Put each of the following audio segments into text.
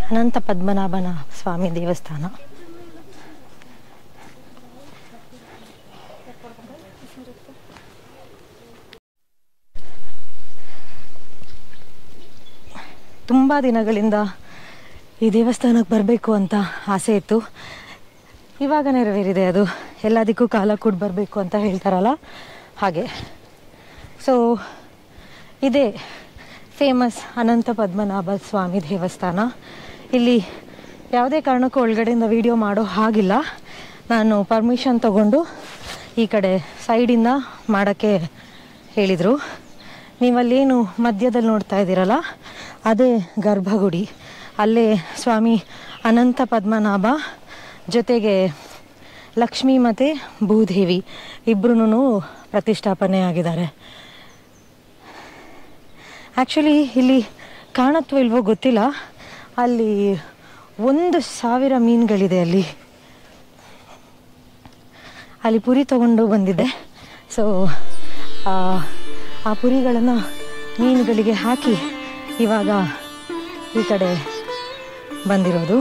ಅನಂತ ಪದ್ಮನಾಭನ ಸ್ವಾಮಿ ದೇವಸ್ಥಾನ ತುಂಬ ದಿನಗಳಿಂದ ಈ ದೇವಸ್ಥಾನಕ್ಕೆ ಬರಬೇಕು ಅಂತ ಆಸೆ ಇತ್ತು ಇವಾಗ ನೆರವೇರಿದೆ ಅದು ಎಲ್ಲದಕ್ಕೂ ಕಾಲ ಕೂಡ ಬರಬೇಕು ಅಂತ ಹೇಳ್ತಾರಲ್ಲ ಹಾಗೆ ಸೊ ಇದೇ ಫೇಮಸ್ ಅನಂತ ಪದ್ಮನಾಭ ಸ್ವಾಮಿ ದೇವಸ್ಥಾನ ಇಲ್ಲಿ ಯಾವುದೇ ಕಾರಣಕ್ಕೂ ಒಳಗಡೆಯಿಂದ ವಿಡಿಯೋ ಮಾಡೋ ಹಾಗಿಲ್ಲ ನಾನು ಪರ್ಮಿಷನ್ ತಗೊಂಡು ಈ ಕಡೆ ಸೈಡಿಂದ ಮಾಡೋಕ್ಕೆ ಹೇಳಿದರು ನೀವಲ್ಲೇನು ಮಧ್ಯದಲ್ಲಿ ನೋಡ್ತಾ ಇದ್ದೀರಲ್ಲ ಅದೇ ಗರ್ಭಗುಡಿ ಅಲ್ಲೇ ಸ್ವಾಮಿ ಅನಂತ ಪದ್ಮನಾಭ ಜೊತೆಗೆ ಲಕ್ಷ್ಮಿ ಮತ್ತು ಭೂದೇವಿ ಇಬ್ಬರೂ ಪ್ರತಿಷ್ಠಾಪನೆ ಆಗಿದ್ದಾರೆ ಆ್ಯಕ್ಚುಲಿ ಇಲ್ಲಿ ಕಾಣತ್ವೋ ಇಲ್ವೋ ಗೊತ್ತಿಲ್ಲ ಅಲ್ಲಿ ಒಂದು ಸಾವಿರ ಮೀನುಗಳಿದೆ ಅಲ್ಲಿ ಅಲ್ಲಿ ಪುರಿ ತಗೊಂಡು ಬಂದಿದ್ದೆ ಸೊ ಆ ಪುರಿಗಳನ್ನು ಮೀನುಗಳಿಗೆ ಹಾಕಿ ಇವಾಗ ಈ ಕಡೆ ಬಂದಿರೋದು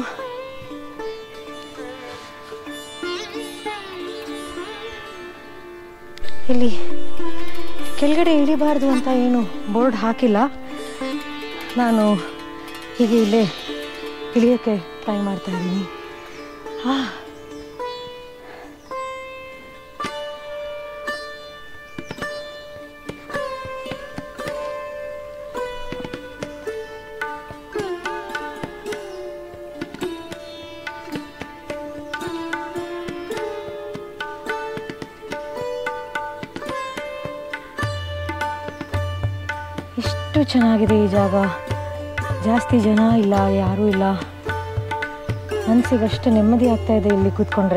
ಇಲ್ಲಿ ಕೆಳಗಡೆ ಇಳಿಬಾರ್ದು ಅಂತ ಏನು ಬೋರ್ಡ್ ಹಾಕಿಲ್ಲ ನಾನು ಹೀಗೆ ಇಲ್ಲೇ ಇಳಿಯೋಕ್ಕೆ ಟ್ರೈ ಮಾಡ್ತಾ ಇದ್ದೀನಿ ಹಾ ಎಷ್ಟು ಚೆನ್ನಾಗಿದೆ ಈ ಜಾಗ ಜಾಸ್ತಿ ಜನ ಇಲ್ಲ ಯಾರೂ ಇಲ್ಲ ಮನಸ್ಸಿಗಷ್ಟು ನೆಮ್ಮದಿ ಆಗ್ತಾ ಇದೆ ಇಲ್ಲಿ ಕೂತ್ಕೊಂಡ್ರೆ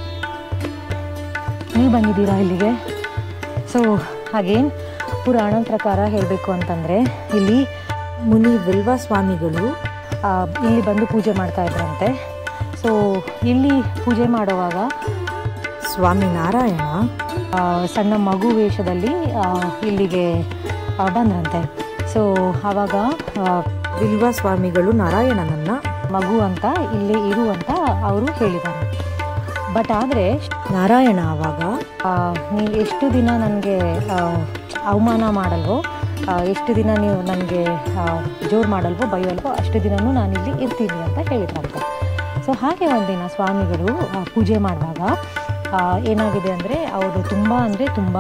ನೀವು ಬಂದಿದ್ದೀರಾ ಇಲ್ಲಿಗೆ ಸೊ ಹಾಗೇನು ಪುರಾಣ ಪ್ರಕಾರ ಹೇಳಬೇಕು ಅಂತಂದರೆ ಇಲ್ಲಿ ಮುನಿ ಬಿಲ್ವ ಸ್ವಾಮಿಗಳು ಆ, ಇಲ್ಲಿ ಬಂದು ಪೂಜೆ ಮಾಡ್ತಾ ಇದ್ರಂತೆ ಸೊ ಇಲ್ಲಿ ಪೂಜೆ ಮಾಡುವಾಗ ಸ್ವಾಮಿ ನಾರಾಯಣ ಆ, ಸಣ್ಣ ಮಗು ವೇಷದಲ್ಲಿ ಆ, ಇಲ್ಲಿಗೆ ಆ, ಬಂದ್ರಂತೆ ಸೊ ಆವಾಗ ಆ, ಬಿಲ್ವ ಸ್ವಾಮಿಗಳು ನಾರಾಯಣನನ್ನ ಮಗು ಅಂತ ಇಲ್ಲಿ ಇರು ಅಂತ ಅವರು ಹೇಳಿದ್ದಾರೆ ಬಟ್ ಆದರೆ ನಾರಾಯಣ ಆವಾಗ ನೀವು ಎಷ್ಟು ದಿನ ನನಗೆ ಅವಮಾನ ಮಾಡಲ್ವೋ ಆ, ಎಷ್ಟು ದಿನ ನೀವು ನನಗೆ ಜೋರು ಮಾಡಲ್ವೋ ಬೈಯಲ್ವೋ ಅಷ್ಟು ದಿನವೂ ನಾನಿಲ್ಲಿ ಇರ್ತೀನಿ ಅಂತ ಹೇಳಿದ್ರಂತೆ ಸೊ ಹಾಗೆ ಒಂದಿನ ಸ್ವಾಮಿಗಳು ಆ, ಪೂಜೆ ಮಾಡುವಾಗ ಆ, ಏನಾಗಿದೆ ಅಂದರೆ ಅವರು ತುಂಬ ಅಂದರೆ ತುಂಬ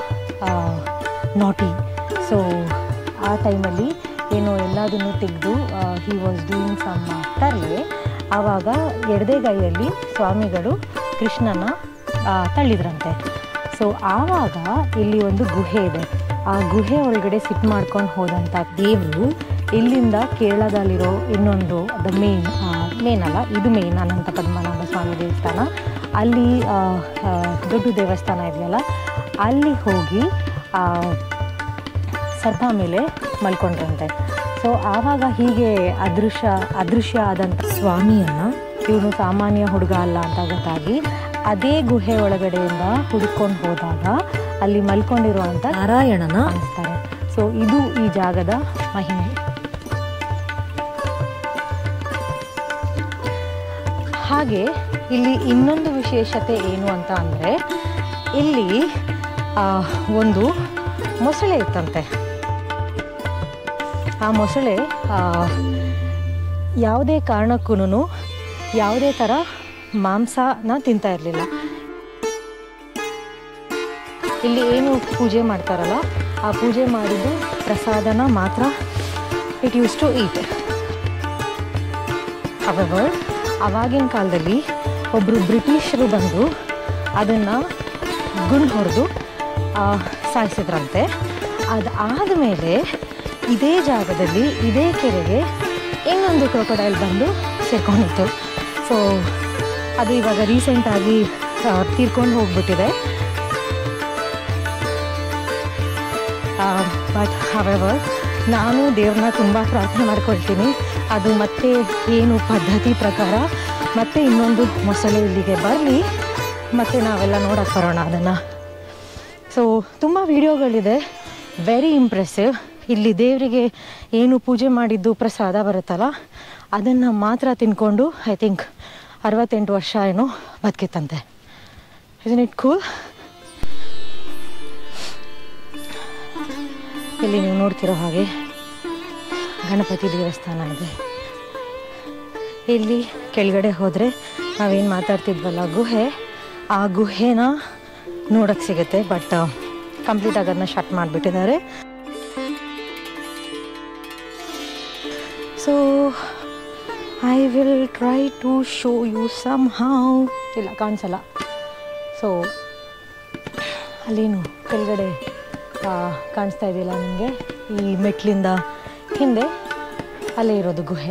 ನಾಟಿ ಸೊ ಆ ಟೈಮಲ್ಲಿ ಏನು ಎಲ್ಲದನ್ನು ತೆಗೆದು ಹಿ ವಾಸ್ ಡೂಯಿಂಗ್ ಸಮ್ ತರಲೆ ಆವಾಗ ಎಡದೆಗೈಯಲ್ಲಿ ಸ್ವಾಮಿಗಳು ಕೃಷ್ಣನ ಆ, ತಳ್ಳಿದ್ರಂತೆ ಸೊ ಆವಾಗ ಇಲ್ಲಿ ಒಂದು ಗುಹೆ ಇದೆ ಆ ಗುಹೆ ಒಳಗಡೆ ಸಿಟ್ ಮಾಡ್ಕೊಂಡು ಹೋದಂಥ ದೇವರು ಇಲ್ಲಿಂದ ಕೇರಳದಲ್ಲಿರೋ ಇನ್ನೊಂದು ದ ಮೇನ್ ಮೇನ್ ಅಲ್ಲ ಇದು ಮೇನ್ ಅನಂತ ಪದ್ಮನಾಭ ಸ್ವಾಮಿ ದೇವಸ್ಥಾನ ಅಲ್ಲಿ ಆ, ಆ, ದೊಡ್ಡ ದೇವಸ್ಥಾನ ಇದೆಯಲ್ಲ ಅಲ್ಲಿ ಹೋಗಿ ಆ, ಸರ್ಪ ಮೇಲೆ ಮಲ್ಕೊಂಡ್ರಂತೆ ಸೊ ಆವಾಗ ಹೀಗೆ ಅದೃಶ್ಯ ಅದೃಶ್ಯ ಆದಂಥ ಸ್ವಾಮಿಯನ್ನ ಇವನು ಸಾಮಾನ್ಯ ಹುಡುಗ ಅಲ್ಲ ಅಂತ ಗೊತ್ತಾಗಿ ಅದೇ ಗುಹೆ ಒಳಗಡೆಯಿಂದ ಹುಡ್ಕೊಂಡು ಹೋದಾಗ ಅಲ್ಲಿ ಮಲ್ಕೊಂಡಿರುವಂಥ ನಾರಾಯಣನ ಕಾಣಿಸ್ತಾರೆ ಸೊ ಇದು ಈ ಜಾಗದ ಮಹಿಮೆ ಹಾಗೆ ಇಲ್ಲಿ ಇನ್ನೊಂದು ವಿಶೇಷತೆ ಏನು ಅಂತ ಅಂದರೆ ಇಲ್ಲಿ ಆ, ಒಂದು ಮೊಸಳೆ ಇತ್ತಂತೆ ಆ ಮೊಸಳೆ ಆ, ಯಾವುದೇ ಕಾರಣಕ್ಕೂ ಯಾವುದೇ ಥರ ಮಾಂಸನ ತಿಂತಾ ಇರಲಿಲ್ಲ ಇಲ್ಲಿ ಏನು ಪೂಜೆ ಮಾಡ್ತಾರಲ್ಲ ಆ ಪೂಜೆ ಮಾಡಿದ್ದು ಪ್ರಸಾದನ ಮಾತ್ರ ಇಟ್ ಯೂಸ್ ಟು ಈಟ್ ಅವರ್ ಆವಾಗಿನ ಕಾಲದಲ್ಲಿ ಒಬ್ಬರು ಬ್ರಿಟಿಷರು ಬಂದು ಅದನ್ನು ಗುಂಡು ಹೊಡೆದು ಸಾಯಿಸಿದ್ರಂತೆ ಅದಾದ ಮೇಲೆ ಇದೇ ಜಾಗದಲ್ಲಿ ಇದೇ ಕೆರೆಗೆ ಇನ್ನೊಂದು ಕ್ರೊಕೊಡೈಲ್ ಬಂದು ಸೇರ್ಕೊಂಡಿತ್ತು ಸೊ ಅದು ಇವಾಗ ರೀಸೆಂಟಾಗಿ ತೀರ್ಕೊಂಡು ಹೋಗ್ಬಿಟ್ಟಿದೆ ಬಟ್ ಹವೆವರ್ ನಾನು ದೇವ್ರನ್ನ ತುಂಬ ಪ್ರಾರ್ಥನೆ ಮಾಡ್ಕೊಳ್ತೀನಿ ಅದು ಮತ್ತೆ ಏನು ಪದ್ಧತಿ ಪ್ರಕಾರ ಮತ್ತೆ ಇನ್ನೊಂದು ಮೊಸಳೆ ಇಲ್ಲಿಗೆ ಬರಲಿ ಮತ್ತೆ ನಾವೆಲ್ಲ ನೋಡಕ್ಕೆ ಬರೋಣ ಅದನ್ನು ಸೊ ತುಂಬ ವಿಡಿಯೋಗಳಿದೆ ವೆರಿ ಇಂಪ್ರೆಸಿವ್ ಇಲ್ಲಿ ದೇವರಿಗೆ ಏನು ಪೂಜೆ ಮಾಡಿದ್ದು ಪ್ರಸಾದ ಬರುತ್ತಲ್ಲ ಅದನ್ನು ಮಾತ್ರ ತಿನ್ಕೊಂಡು ಐ ಥಿಂಕ್ ಅರವತ್ತೆಂಟು ವರ್ಷ ಏನೋ ಬದುಕಿತ್ತಂತೆ ಇದನ್ನ ಇಟ್ ಕೂಲ್ ಇಲ್ಲಿ ನೀವು ನೋಡ್ತಿರೋ ಹಾಗೆ ಗಣಪತಿ ದೇವಸ್ಥಾನ ಇದೆ ಇಲ್ಲಿ ಕೆಳಗಡೆ ಹೋದರೆ ನಾವೇನು ಮಾತಾಡ್ತಿದ್ವಲ್ಲ ಗುಹೆ ಆ ಗುಹೆನ ನೋಡೋಕ್ಕೆ ಸಿಗುತ್ತೆ ಬಟ್ ಕಂಪ್ಲೀಟಾಗಿ ಅದನ್ನ ಶಟ್ ಮಾಡಿಬಿಟ್ಟಿದ್ದಾರೆ so I will try to show you some how ಇಲ್ಲ ಕಾಣಿಸಲ್ಲ ಸೊ ಅಲ್ಲೇನು ಕೆಳಗಡೆ ಆ, ಕಾಣಿಸ್ತಾ ಇದೆಯಲ್ಲ ನಿಮಗೆ ಈ ಮೆಟ್ಲಿಂದ ಹಿಂದೆ ಅಲ್ಲೇ ಇರೋದು ಗುಹೆ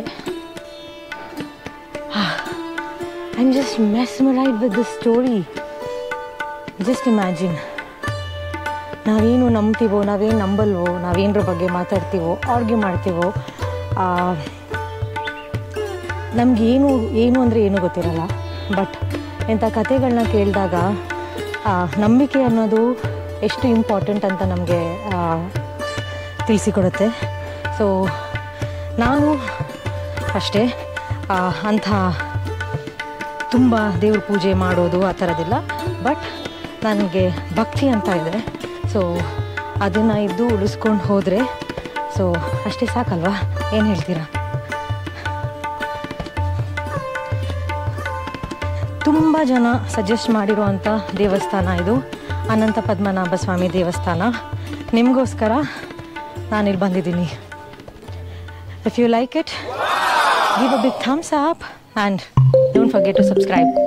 I am just mesmerized with this story just imagine ನಾವೇನು ನಂಬ್ತೀವೋ ನಾವೇನು ನಂಬಲ್ವೋ ನಾವೇನರ ಬಗ್ಗೆ ಮಾತಾಡ್ತೀವೋ ಆರ್ಗ್ಯೂ ಮಾಡ್ತೀವೋ ನಮಗೇನು ಏನು ಅಂದರೆ ಏನೂ ಗೊತ್ತಿರಲ್ಲ ಬಟ್ ಇಂಥ ಕಥೆಗಳನ್ನ ಕೇಳಿದಾಗ ನಂಬಿಕೆ ಅನ್ನೋದು ಎಷ್ಟು ಇಂಪಾರ್ಟೆಂಟ್ ಅಂತ ನಮಗೆ ತಿಳಿಸಿಕೊಡುತ್ತೆ ಸೊ ನಾನು ಅಷ್ಟೇ ಆ, ಅಂಥ ತುಂಬ ದೇವ್ರ ಪೂಜೆ ಮಾಡೋದು ಆ ಥರದಿಲ್ಲ ಬಟ್ ನನಗೆ ಭಕ್ತಿ ಅಂತ ಇದೆ ಸೊ ಅದನ್ನು ಇದ್ದು ಉಳಿಸ್ಕೊಂಡು ಹೋದರೆ ಸೊ ಅಷ್ಟೇ ಸಾಕಲ್ವಾ ಏನು ಹೇಳ್ತೀರಾ ತುಂಬ ಜನ ಸಜೆಸ್ಟ್ ಮಾಡಿರುವಂಥ ದೇವಸ್ಥಾನ ಇದು ಅನಂತ ಪದ್ಮನಾಭ ಸ್ವಾಮಿ ದೇವಸ್ಥಾನ ನಿಮಗೋಸ್ಕರ ನಾನಿಲ್ಲಿ ಬಂದಿದ್ದೀನಿ if you like it give a big thumbs up and don't forget to subscribe